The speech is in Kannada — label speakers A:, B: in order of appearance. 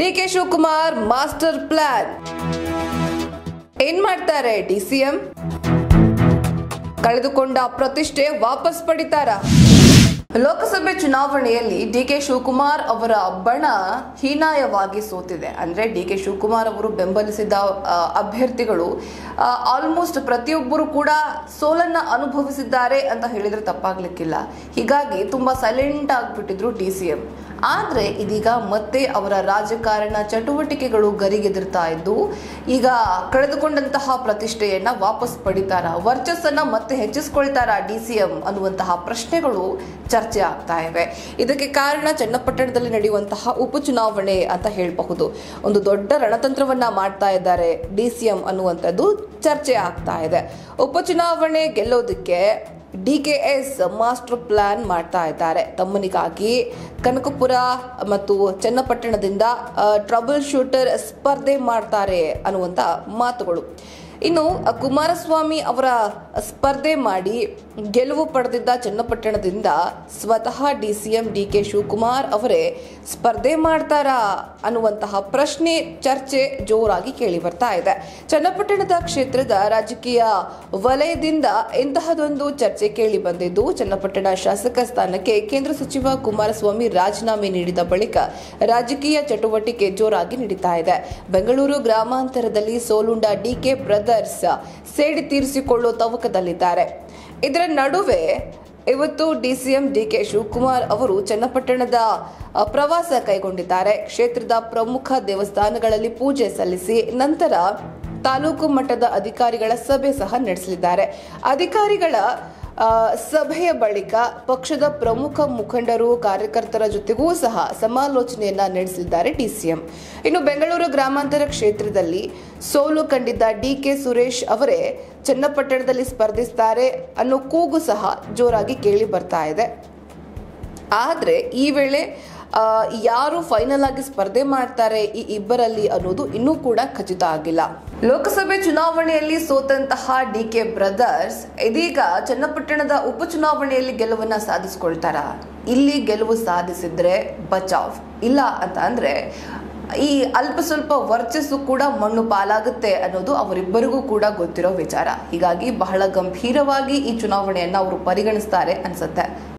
A: D K Shivakumar master plan ಏನ್ ಮಾಡ್ತಾರೆ ಡಿಸಿಎಂ ಕಳೆದುಕೊಂಡ ಪ್ರತಿಷ್ಠೆ ವಾಪಸ್ ಪಡಿತಾರ ಲೋಕಸಭೆ ಚುನಾವಣೆಯಲ್ಲಿ ಡಿ ಕೆ ಶಿವಕುಮಾರ್ ಅವರ ಬಣ ಹೀನಾಯವಾಗಿ ಸೋತಿದೆ ಅಂದ್ರೆ ಡಿ ಕೆ ಶಿವಕುಮಾರ್ ಅವರು ಬೆಂಬಲಿಸಿದ ಆ, ಅಭ್ಯರ್ಥಿಗಳು ಆಲ್ಮೋಸ್ಟ್ ಪ್ರತಿಯೊಬ್ಬರು ಕೂಡ ಸೋಲನ್ನ ಅನುಭವಿಸಿದ್ದಾರೆ ಅಂತ ಹೇಳಿದ್ರೆ ತಪ್ಪಾಗ್ಲಿಕ್ಕಿಲ್ಲ ಹೀಗಾಗಿ ತುಂಬಾ ಸೈಲೆಂಟ್ ಆಗಿಬಿಟ್ಟಿದ್ರು ಡಿ ಸಿ ಎಂ ಆದ್ರೆ ಇದೀಗ ಮತ್ತೆ ಅವರ ರಾಜಕಾರಣ ಚಟುವಟಿಕೆಗಳು ಗರಿಗೆದರ್ತಾ ಇದ್ದು ಈಗ ಕಳೆದುಕೊಂಡಂತಹ ಪ್ರತಿಷ್ಠೆಯನ್ನ ವಾಪಸ್ ಪಡಿತಾರ ವರ್ಚಸ್ಸನ್ನ ಮತ್ತೆ ಹೆಚ್ಚಿಸ್ಕೊಳ್ತಾರ ಡಿ ಸಿ ಎಂ ಅನ್ನುವಂತಹ ಪ್ರಶ್ನೆಗಳು ಚರ್ಚೆ ಆಗ್ತಾ ಇವೆ ಇದಕ್ಕೆ ಕಾರಣ ಚನ್ನಪಟ್ಟಣದಲ್ಲಿ ನಡೆಯುವಂತಹ ಉಪಚುನಾವಣೆ ಅಂತ ಹೇಳಬಹುದು ಒಂದು ದೊಡ್ಡ ರಣತಂತ್ರವನ್ನ ಮಾಡ್ತಾ ಇದ್ದಾರೆ ಡಿ ಸಿ ಎಂ ಅನ್ನುವಂಥದ್ದು ಚರ್ಚೆ ಆಗ್ತಾ ಇದೆ ಉಪಚುನಾವಣೆ ಗೆಲ್ಲೋದಕ್ಕೆ D K S master plan ಮಾಡ್ತಾ ಇದ್ದಾರೆ ತಮ್ಮನಿಗಾಗಿ ಕನಕಪುರ ಮತ್ತು ಚನ್ನಪಟ್ಟಣದಿಂದ ಟ್ರಬಲ್ ಶೂಟರ್ ಸ್ಪರ್ಧೆ ಮಾಡ್ತಾರೆ ಅನ್ನುವಂಥ ಮಾತುಗಳು ಇನ್ನು ಅ, ಕುಮಾರಸ್ವಾಮಿ ಅವರ ಸ್ಪರ್ಧೆ ಮಾಡಿ ಗೆಲುವು ಪಡೆದಿದ್ದ ಚನ್ನಪಟ್ಟಣದಿಂದ ಸ್ವತಃ D C M D K Shivakumar ಅವರೇ ಸ್ಪರ್ಧೆ ಮಾಡ್ತಾರಾ ಅನ್ನುವಂತಹ ಪ್ರಶ್ನೆ ಚರ್ಚೆ ಜೋರಾಗಿ ಕೇಳಿ ಬರ್ತಾ ಇದೆ ಚನ್ನಪಟ್ಟಣದ ಕ್ಷೇತ್ರದ ರಾಜಕೀಯ ವಲಯದಿಂದ ಇಂತಹದೊಂದು ಚರ್ಚೆ ಕೇಳಿ ಬಂದಿದ್ದು ಚನ್ನಪಟ್ಟಣ ಶಾಸಕ ಸ್ಥಾನಕ್ಕೆ ಕೇಂದ್ರ ಸಚಿವ ಕುಮಾರಸ್ವಾಮಿ ರಾಜೀನಾಮೆ ನೀಡಿದ ಬಳಿಕ ರಾಜಕೀಯ ಚಟುವಟಿಕೆ ಜೋರಾಗಿ ನಡೀತಾ ಇದೆ ಬೆಂಗಳೂರು ಗ್ರಾಮಾಂತರದಲ್ಲಿ ಸೋಲುಂಡ ಡಿಕೆ ಬ್ರದರ್ಸ್ ಸೇಡಿ ತೀರಿಸಿಕೊಳ್ಳೋ ತವಕದಲ್ಲಿದ್ದಾರೆ ಇದರ ನಡುವೆ ಇವತ್ತು ಡಿಸಿಎಂ ಡಿಕೆ ಶಿವಕುಮಾರ್ ಅವರು ಚನ್ನಪಟ್ಟಣದ ಅ, ಪ್ರವಾಸ ಕೈಗೊಂಡಿದ್ದಾರೆ ಕ್ಷೇತ್ರದ ಪ್ರಮುಖ ದೇವಸ್ಥಾನಗಳಲ್ಲಿ ಪೂಜೆ ಸಲ್ಲಿಸಿ ನಂತರ ತಾಲೂಕು ಮಟ್ಟದ ಅಧಿಕಾರಿಗಳ ಸಭೆ ಸಹ ನಡೆಸಲಿದ್ದಾರೆ ಅಧಿಕಾರಿಗಳ ಆ, ಸಭೆಯ ಬಳಿಕ ಪಕ್ಷದ ಪ್ರಮುಖ ಮುಖಂಡರು ಕಾರ್ಯಕರ್ತರ ಜೊತೆಗೂ ಸಹ ಸಮಾಲೋಚನೆಯನ್ನ ನಡೆಸಲಿದ್ದಾರೆ ಡಿಸಿಎಂ ಇನ್ನು ಬೆಂಗಳೂರು ಗ್ರಾಮಾಂತರ ಕ್ಷೇತ್ರದಲ್ಲಿ ಸೋಲು ಕಂಡಿದ್ದ ಡಿ ಕೆ ಸುರೇಶ್ ಅವರೇ ಚನ್ನಪಟ್ಟಣದಲ್ಲಿ ಸ್ಪರ್ಧಿಸ್ತಾರೆ ಅನ್ನೋ ಕೂಗು ಸಹ ಜೋರಾಗಿ ಕೇಳಿ ಬರ್ತಾ ಇದೆ ಆದರೆ ಈ ವೇಳೆ ಆ, ಯಾರು ಫೈನಲ್ ಆಗಿ ಸ್ಪರ್ಧೆ ಮಾಡ್ತಾರೆ ಈ ಇಬ್ಬರಲ್ಲಿ ಅನ್ನೋದು ಇನ್ನೂ ಕೂಡ ಖಚಿತ ಆಗಿಲ್ಲ ಲೋಕಸಭೆ ಚುನಾವಣೆಯಲ್ಲಿ ಸೋತಂತಹ ಡಿ ಕೆ ಬ್ರದರ್ಸ್ ಇದೀಗ ಚನ್ನಪಟ್ಟಣದ ಉಪಚುನಾವಣೆಯಲ್ಲಿ ಗೆಲುವನ್ನ ಸಾಧಿಸ್ಕೊಳ್ತಾರ ಇಲ್ಲಿ ಗೆಲುವು ಸಾಧಿಸಿದ್ರೆ ಬಚಾವ್ ಇಲ್ಲ ಅಂತ ಅಂದ್ರೆ ಈ ಅಲ್ಪ ಸ್ವಲ್ಪ ವರ್ಚಸ್ಸು ಕೂಡ ಮಣ್ಣು ಪಾಲಾಗುತ್ತೆ ಅನ್ನೋದು ಅವರಿಬ್ಬರಿಗೂ ಕೂಡ ಗೊತ್ತಿರೋ ವಿಚಾರ ಹೀಗಾಗಿ ಬಹಳ ಗಂಭೀರವಾಗಿ ಈ ಚುನಾವಣೆಯನ್ನ ಅವರು ಪರಿಗಣಿಸ್ತಾರೆ ಅನ್ಸುತ್ತೆ